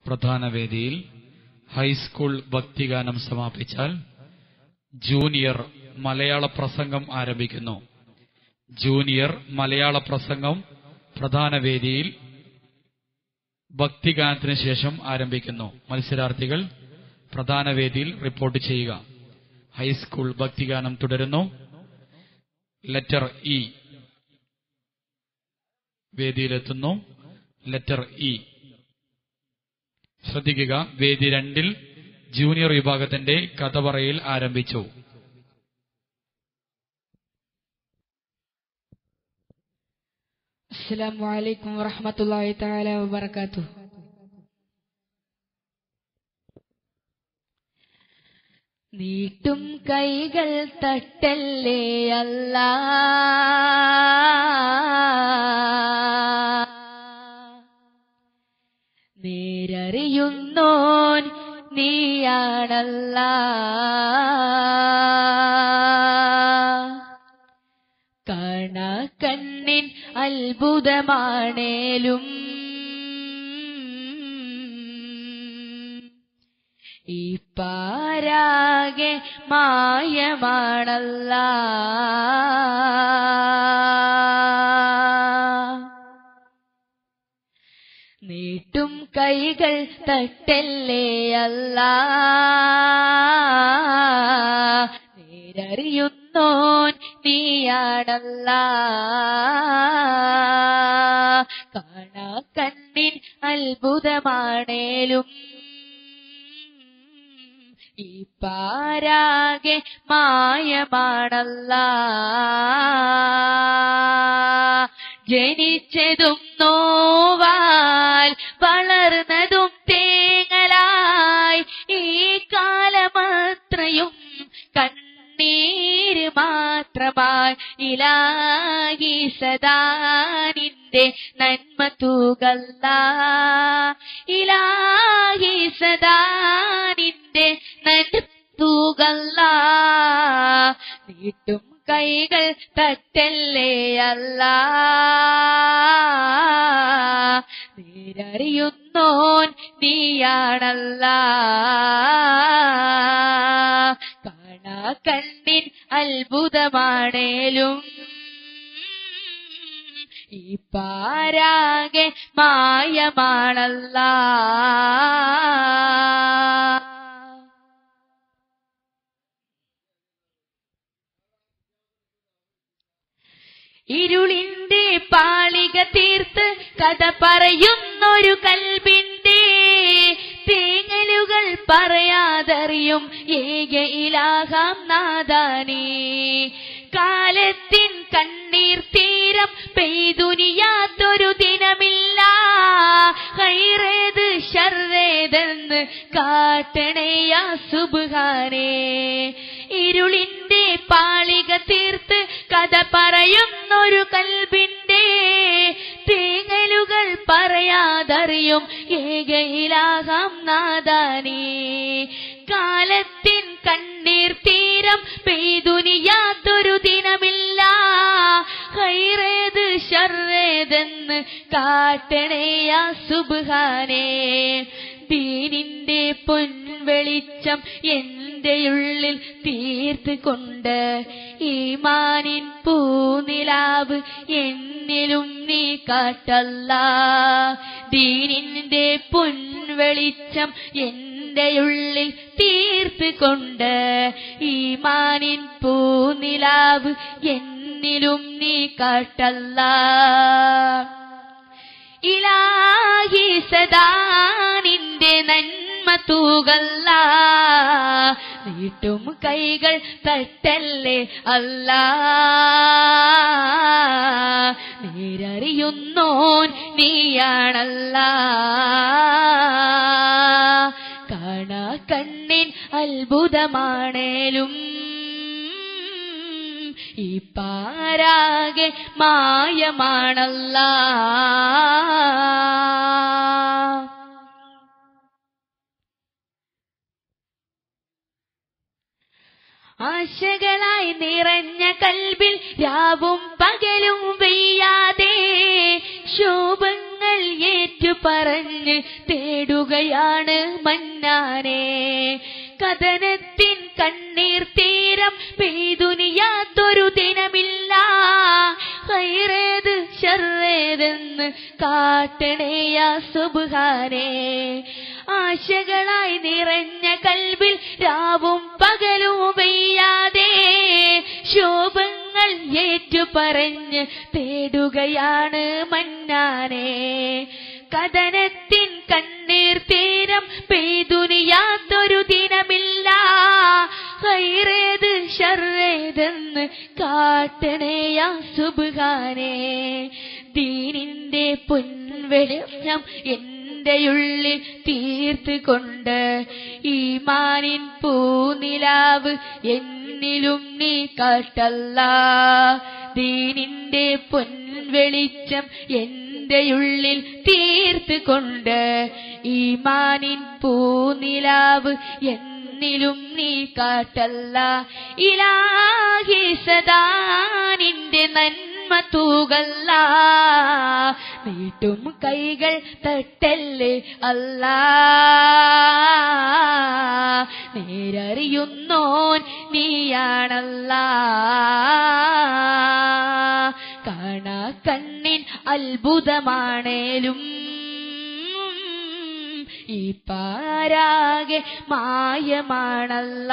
പ്രധാന വേദിയിൽ high school ഭക്തിഗാനം സമാപിച്ചാൽ junior മലയാള പ്രസംഗം ആരംഭിക്കുന്നു ജൂനിയർ മലയാള പ്രസംഗം പ്രധാന വേദിയിൽ ഭക്തിഗാനത്തിന് ശേഷം ആരംഭിക്കുന്നു മത്സരാർത്ഥികൾ പ്രധാന വേദിയിൽ റിപ്പോർട്ട് ചെയ്യുക ഹൈസ്കൂൾ ഭക്തിഗാനം തുടരുന്നു ലെറ്റർ ഇ വേദിയിലെത്തുന്നു ലെറ്റർ ഇ ശ്രദ്ധിക്കുക വേദി രണ്ടിൽ ജൂനിയർ വിഭാഗത്തിന്റെ കഥ പറയിൽ ആരംഭിച്ചു السلام عليكم ورحمة الله تعالى وبركاته നീട്ടും കൈകൾ തട്ടല്ലേ അല്ല നേരറിയുന്നോൻ നീയാണല്ല കാണ കണ്ണിൻ അത്ഭുതമാണേലും ഈ പാരാകെ മായമാണല്ല നീട്ടും കൈകൾ തട്ടല്ലേ അല്ല നേരറിയുന്നോൻ നീയാണല്ല കാണാ കണ്ണിൻ അത്ഭുതമാണേലും ഈ പാരാകെ മായമാണല്ല ജനിച്ചതും നോവാൽ വളർന്നതും തേങ്ങലായി ഈ കാലമത്രയും കണ്ണീര് മാത്രമായി ഇലാഹി സദാ നിന്റെ നന്മ തൂകല്ല ഇലാഹി സദാ നിന്റെ നന്മ തൂകല്ല നീട്ടും കൈകൾ തട്ടല്ലേ അല്ല നേരറിയുന്നോൻ നീയാണല്ല കാണാ കണ്ണിൻ അത്ഭുതമാണേലും ഈ പാരാകെ മായമാണല്ല ഇരുളിന്റെ പാളിക തീർത്ത് കഥ പറയുന്നൊരു കൽബിന്റെ തേങ്ങലുകൾ പറയാതറിയും ഏക ഇലാഹാം നാദാനേ കാലത്തിൻ കണ്ണീർ തീരം പെയ്തുനിയാത്തൊരു ദിനമില്ല ഹൈറേത് ഷർറേതെന്ന് കാട്ടണേയാ സുബാനേ ഇരുളിന്റെ പാളിക തീർത്ത് കഥ പറയുന്നൊരു കൽബിന്റെ തേങ്ങലുകൾ പറയാതറിയും ഏകയിലാകാം നാദാനേ കാലത്തിൻ കണ്ണീർ തീരം പെയ്തുനിയാത്തൊരു ദിനമില്ല ഹൈറേത് ഷർറേതെന്ന് കാട്ടണേയാ സുബാനേ ദീനിന്റെ പൊൻവെളിച്ചം എന്റെ ഉള്ളിൽ തീർത്ത് കൊണ്ട് ഈമാനിൻ പൂനിലാവ് എന്നിലും നീ കാട്ടല്ല ദീനിന്റെ പൊൻവെളിച്ചം എന്റെ ഉള്ളിൽ തീർത്ത് കൊണ്ട് ഈമാനിൻ പൂനിലാവ് എന്നിലും നീ കാട്ടല്ല ഇലാഹി സദാ നിന്റെ നന്മ തൂകല്ല നീട്ടും കൈകൾ തട്ടല്ലേ അല്ല നേരറിയുന്നോൻ നീയാണല്ല കാണാ കണ്ണിൻ അത്ഭുതമാണേലും ഈ പാരാകെ മായമാണല്ല ആശകളായി നിറഞ്ഞ കൽബിൽ രാവും പകലും വെയ്യാതെ ശോഭങ്ങൾ ശോഭങ്ങൾ ഏറ്റു പറഞ്ഞ് തേടുകയാണ് മന്നാനെ കഥനത്തിൻ കണ്ണീർ തീരം പെയ്തുനിയാത്തൊരു ദിനമില്ല ഹൈറേത് ഷർറേതെന്ന് കാട്ടണേയാ സുബാനെ ആശകളായി നിറഞ്ഞ കൽവിൽ രാവും പകലും പെയ്യാതെ ശോഭങ്ങൾ ഏറ്റു പറഞ്ഞ് തേടുകയാണ് മന്നാനെ കഥനത്തിൻ കണ്ണീർ തീരം പെയ്തുനിയാത്തൊരു ദിനമില്ല ഹൈറേത് ഷർറേതെന്ന് കാട്ടണേയാ സുബാനെ ദീനിന്റെ പൊൻവെളിച്ചം എന്റെ ഉള്ളിൽ തീർത്ത് കൊണ്ട് ഈമാനിൻ പൂനിലാവ് എന്നിലും നീ കാട്ടല്ല ദീനിന്റെ പൊൻവെളിച്ചം എന്റെ ഉള്ളിൽ തീർത്ത് കൊണ്ട് ഈമാനിൻ പൂനിലാവ് എന്നിലും നീ കാട്ടല്ല ഇലാഹി സദാ നിന്റെ നന്മ തൂകല്ല നീട്ടും കൈകൾ തട്ടല്ലേ അല്ല നേരറിയുന്നോൻ നീയാണല്ല കാണാ കണ്ണിൻ അത്ഭുതമാണേലും ഈ പാരാകെ മായമാണല്ല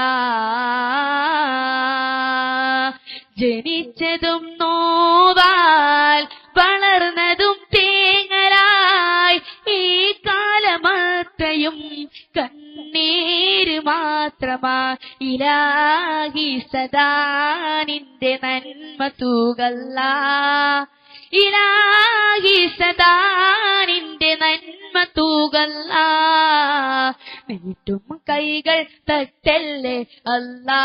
ജനിച്ചതും നോവാൽ വളർന്നതും തേങ്ങലായി ഈ കാലമത്രയും കണ്ണീര് മാത്രമാ ഇലാഹി സദാ നിന്റെ നന്മ തൂകല്ല ഇലാഹി സദാ നിന്റെ നന്മ തൂകല്ല നീട്ടും കൈകൾ തട്ടല്ലേ അല്ലാ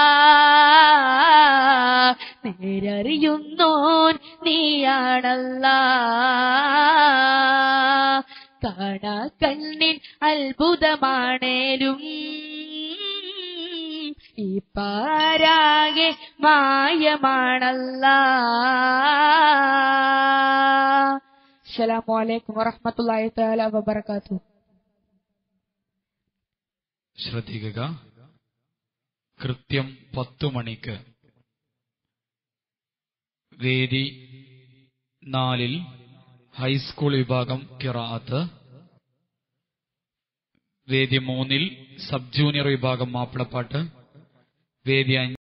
നേരറിയുന്നോൻ നീയാണല്ല കാണാ കണ്ണിൻ അത്ഭുതമാണേലും ഈ പാരാകെ മായമാണല്ല അസ്സലാമു അലൈക്കും വറഹ്മത്തുള്ളാഹി തആല വബറകാതുഹു ശ്രദ്ധിക്കുക കൃത്യം പത്തു മണിക്ക് വേദി നാലിൽ ഹൈസ്കൂൾ വിഭാഗം കിറാത്ത് വേദി മൂന്നിൽ സബ് ജൂനിയർ വിഭാഗം മാപ്പിളപ്പാട്ട് വേദി